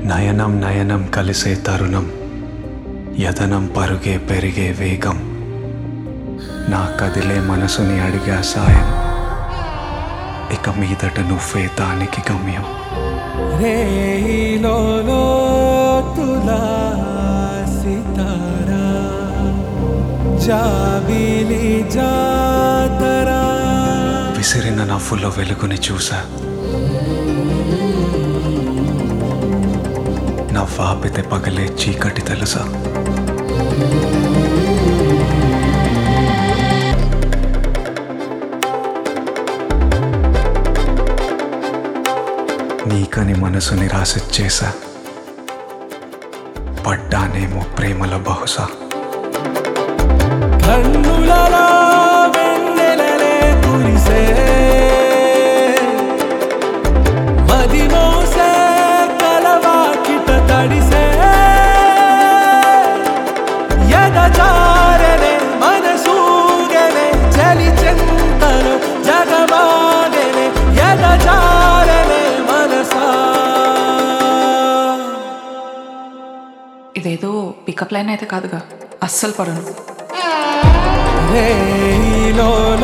నయనం నయనం కలిసే తరుణం యతనం పరుగే పెరిగే వేగం నా కదిలే మనసుని అడిగా సాయం ఇక మీదట నువ్వే దానికి గమ్యం రేయిలో తులా సితారా జాబిలి జాతరా విసిరిన నవ్వులో వెలుగుని చూసా నవ్వాపితే పగలే చీకటి తెలుసా నీకని మనసుని రాసిచ్చేసా పడ్డానేమో ప్రేమల బహుశా కన్నులలో వెన్నెలలే కురిసే మది మోసే కలవాకిట తడిసే ఎదచారనే మనసూగనే చలి చెంతను జగమాగనే ఎదచారనే మనసా ఇదేదో పికప్ లైన్ అయితే కాదుగా అస్సలు పడను రేయిలో